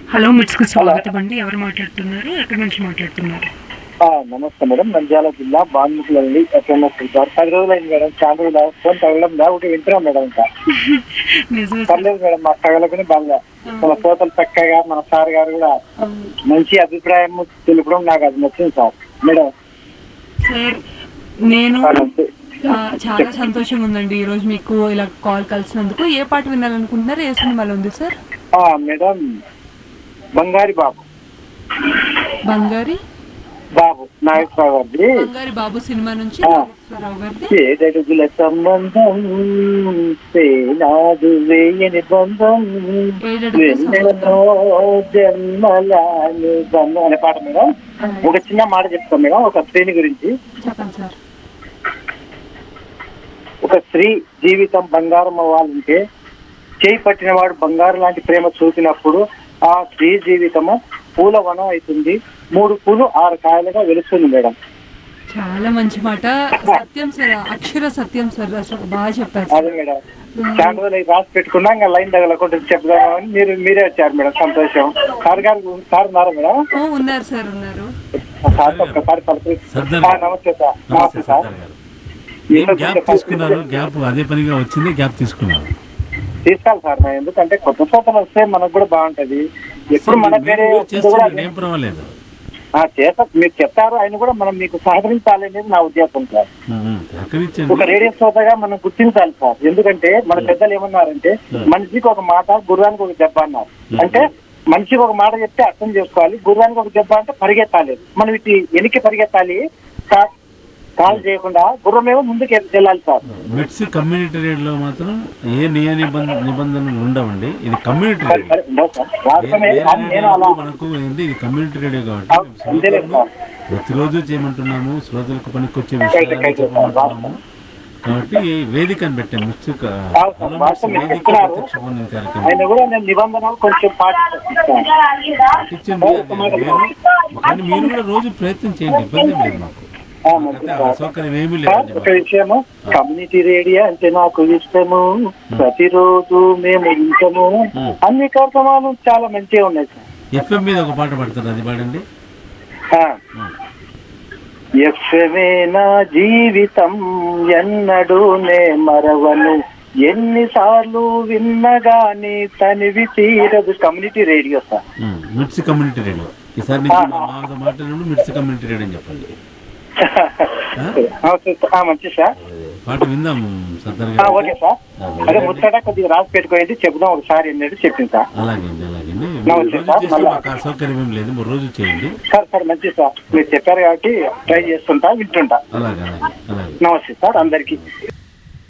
Hello మిట్స్కు స్వాగతం అండి ఎవరు మాట్లాడుతున్నారు ఎక్కడి నుంచి మాట్లాడుతున్నారు ఆ, నమస్తే మేడం నంద్యాల జిల్లా బాన్ముఖులండి ఎస్ఎంఎస్ సార్ పది రోజులైంది మేడం చాలా రోజులు ఫోన్ తగలడం లేకపోతే వింటున్నాం మేడం ఇంకా నిజమే సార్ పర్లేదు మేడం మాకు తగలకుని బాగా మన తోటలు చక్కగా మన సార్ గారు కూడా మంచి అభిప్రాయం తెలుపడం నాకు అది నచ్చింది సార్ మేడం సార్ నేను ఆ, నమస్తే. ఆ, చాలా సంతోషంగా ఉందండి ఈ రోజు మీకు ఇలా కాల్ కలిసినందుకు ఏ పాట వినాలనుకుంటున్నారు ఏ సినిమాలో ఉంది సార్ ఆ, మేడం బంగారి బాబు బంగారి బాబు నాగేశ్వరరావు గారిది బంగారి బాబు సినిమా నుంచి ఆ. నాగేశ్వరరావు గారిది ఏడడుగుల సంబంధం సేనాదు వేయని బంధం ఏడడుగుల వెన్నెలలో జన్మలాని బంధం అనే పాట మేడం ఒక చిన్న మాట చెప్తాం మేడం ఒక స్త్రీని గురించి చెప్పండి సార్ ఒక స్త్రీ జీవితం బంగారం అవ్వాలంటే చేయి పట్టినవాడు బంగారు లాంటి ప్రేమ చూపినప్పుడు ఆ స్త్రీ జీవితము పూల వనం అవుతుంది మూడు పూలు ఆరు కాయలుగా వెలుస్తుంది మేడం చాలా మంచి మాట సత్యం సార్ అక్షర సత్యం సార్ అసలు బాగా చెప్పారు సార్ అదే మేడం చాలా రోజులు అయి రాసి పెట్టుకున్నా ఇంకా లైన్ తగలకుండా చెప్దామని మీరు మీరే వచ్చారు మేడం సంతోషం సార్ గారు సార్ ఉన్నారా మేడం ఓ, ఉన్నారు సార్ ఉన్నారు సార్ ఒక్కసారి పలకరి- సర్దార్ ఆ, నమస్తే సార్ నమస్తే సార్ సర్దార్ గారు ఏం గ్యాప్ తీసుకున్నారు గ్యాప్ అదే పనిగా వచ్చింది గ్యాప్ తీసుకున్నారు తీసుకోవాలి సార్ నేను ఎందుకంటే కొత్త శ్రోతలు వస్తే మనకు కూడా బాగుంటది ఎప్పుడు మన పేరే మీరు వస్తుందో కూడా చేస్తున్నారు ఏం పర్వాలేదు ఆ, చేస్తా మీరు చెప్తారు ఆయన కూడా మనం మీకు సహకరించాలి అనేది నా ఉద్దేశం సార్ ఉమ్, ఒక సహకరించండి రేడియో శ్రోతగా మనం గుర్తించాలి సార్ ఎందుకంటే మన పెద్దలు ఏమన్నారంటే మనిషికి ఒక మాట గుర్రానికి ఒక దెబ్బ అన్నారు అంటే మనిషికి ఒక మాట చెప్తే అర్థం చేసుకోవాలి గుర్రానికి ఒక దెబ్బ అంటే పరిగెత్తాలి మనం ఇటు వెనక్కి పరిగెత్తాలి కా- కాల్ చేయకుండా గుర్రమేమో ముందుకు వెళ్ళాలి సార్ మిట్స్ కమ్యూనిటీ రేడియోలో మాత్రం ఏ నియ నిబంధన నిబంధనలు ఉండవండి ఇది కమ్యూనిటీ మరి- రేడియో మరి ఉండవు సార్ ఏ- వాస్తవమే వేరే కానీ నేను అలా రేడియోలో మనకు ఏంటి ఇది కమ్యూనిటీ రేడియో కాబట్టి అవును, అంతేలే సార్. ప్రతిరోజు చేయమంటున్నాము శ్రోతలకు పనికొచ్చే కరెక్ట్, విషయాలు కరెక్ట్ సార్, చెప్పమంటున్నాము కాబట్టి ఈ వేదికని పెట్టాం మిట్స్ క- అవును సార్, హలో వాస్తవం మిట్స్ మీరు వేదిక చెప్తున్నారు. ప్రత్యక్ష ఫోన్ ఇన్ కార్యక్రమం ఆయన కూడా నేను నిబంధనలు కొంచెం పాటిస్తాను ఇచ్చింది అది వేరు. కానీ మీరు కూడా రోజు ప్రయత్నం చేయండి ఇబ్బంది ఏం లేదు మాకు ఆ, మంచిది అంటే సార్. అసౌకర్యం ఏమీ సార్, లేదండి ఒక విషయము కమ్యూనిటీ రేడియో అంటే నాకు ఇష్టము ప్రతిరోజు మేము వింటాము Hmm. అన్ని కార్యక్రమాలు చాలా మంచిగా ఉన్నాయి సార్ ఎఫ్ఎం మీద ఒక పాట పడతారు అది పాడండి ఆ. ఎఫ్ఎమే నా జీవితం ఎన్నడూ నే మరవను ఎన్నిసార్లు విన్నగాని తనివి తీరదు కమ్యూనిటీ రేడియో సార్ ఉమ్, మిర్చి కమ్యూనిటీ రేడియో ఈసారి నుంచి మా మాతో మాట్లాడినప్పుడు మిర్చి కమ్యూనిటీ రేడియో అని చెప్పండి నమస్తే సార్. ఆ, మంచిది సార్ పాట విందాం సర్దార్ ఆ, గారు ఓకే సార్ అదే ముచ్చట కొద్దిగా రాసి పెట్టుకోండి చెప్దాం ఒకసారి అన్నట్టు చెప్పింది సార్ అలాగే అండి అలాగే అండి నమస్తే రోజు సార్, చేస్తే మళ్ళా. మాకు అసౌకర్యం ఏం లేదు మీరు రోజు చేయండి సార్ సార్ మంచిది సార్ మీరు చెప్పారు కాబట్టి ట్రై చేస్తుంటా వింటుంటా అలాగే అలాగే అలాగే నమస్తే సార్ అందరికీ